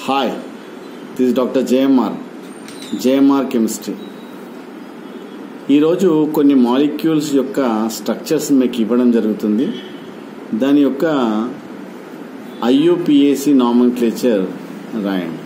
hi this doctor J M R J M R chemistry ఈరోజు కొన్ని molecules యొక్క స్ట్రక్చర్స్ మీకు ఇవ్వడం జరుగుతుంది దాని యొక్క ఐయుపిఏసి నామన్క్లేచర్ రాయండి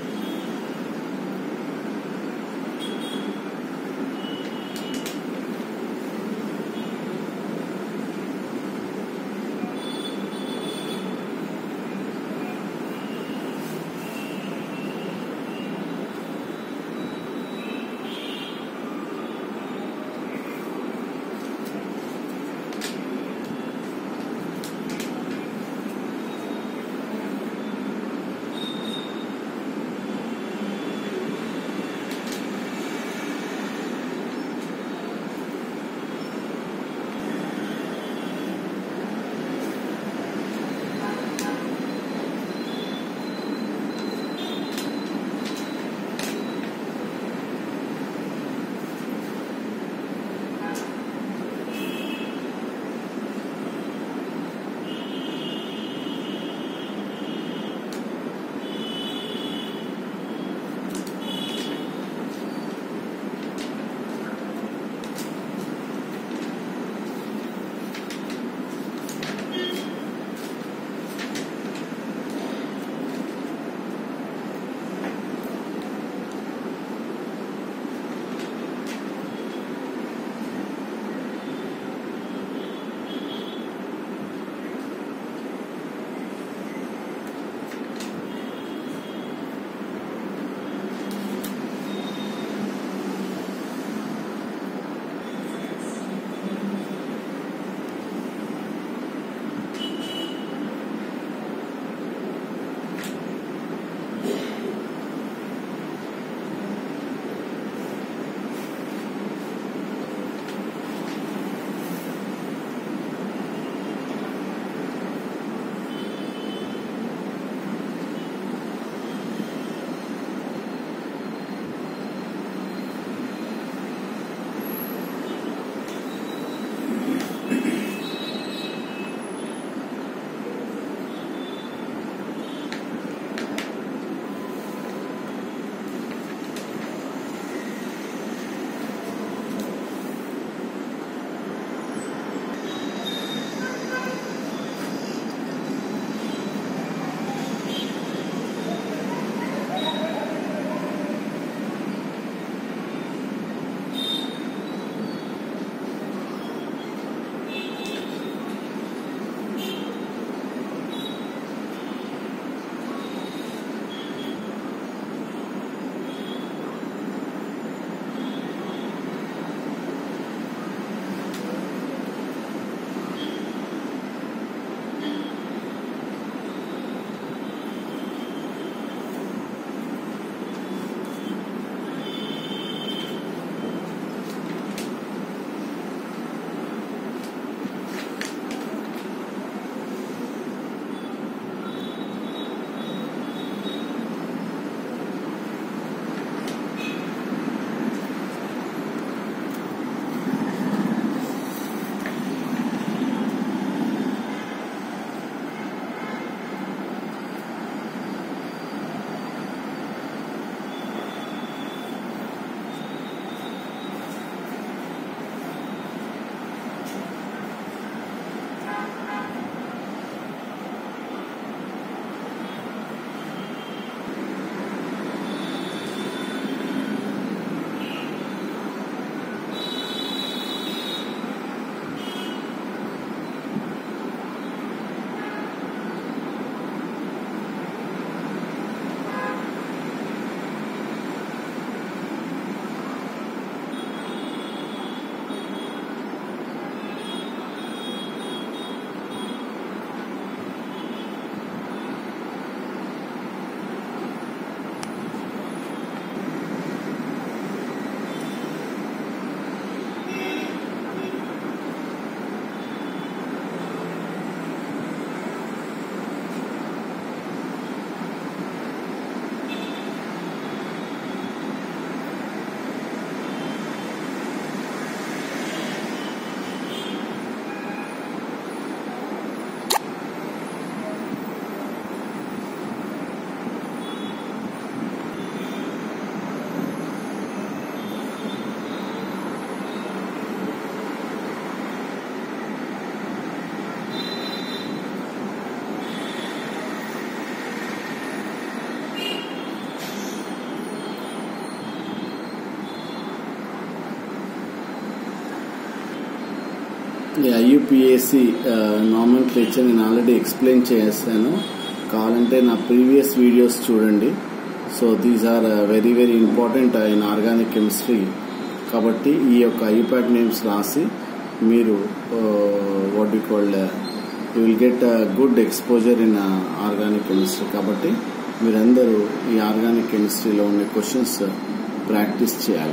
ఐయుపిఎస్సి నార్మల్ క్లేచర్ నేను ఆల్రెడీ ఎక్స్ప్లెయిన్ చేశాను కావాలంటే నా ప్రీవియస్ వీడియోస్ చూడండి so these are very very important in organic chemistry కాబట్టి ఈ యొక్క ఐపాడ్ నేమ్స్ రాసి మీరు what you called you will get good exposure in organic chemistry కాబట్టి మీరందరూ ఈ ఆర్గానిక్ కెమిస్ట్రీలో ఉండే క్వశ్చన్స్ ప్రాక్టీస్ చేయాలి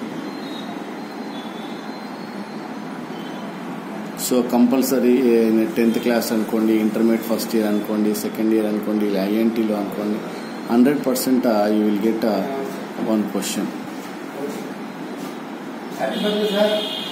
సో కంపల్సరీ టెన్త్ క్లాస్ అనుకోండి ఇంటర్మీడియట్ ఫస్ట్ ఇయర్ అనుకోండి సెకండ్ ఇయర్ అనుకోండి ఐఎన్టీలో అనుకోండి hundred percent you will get one question happy birthday sir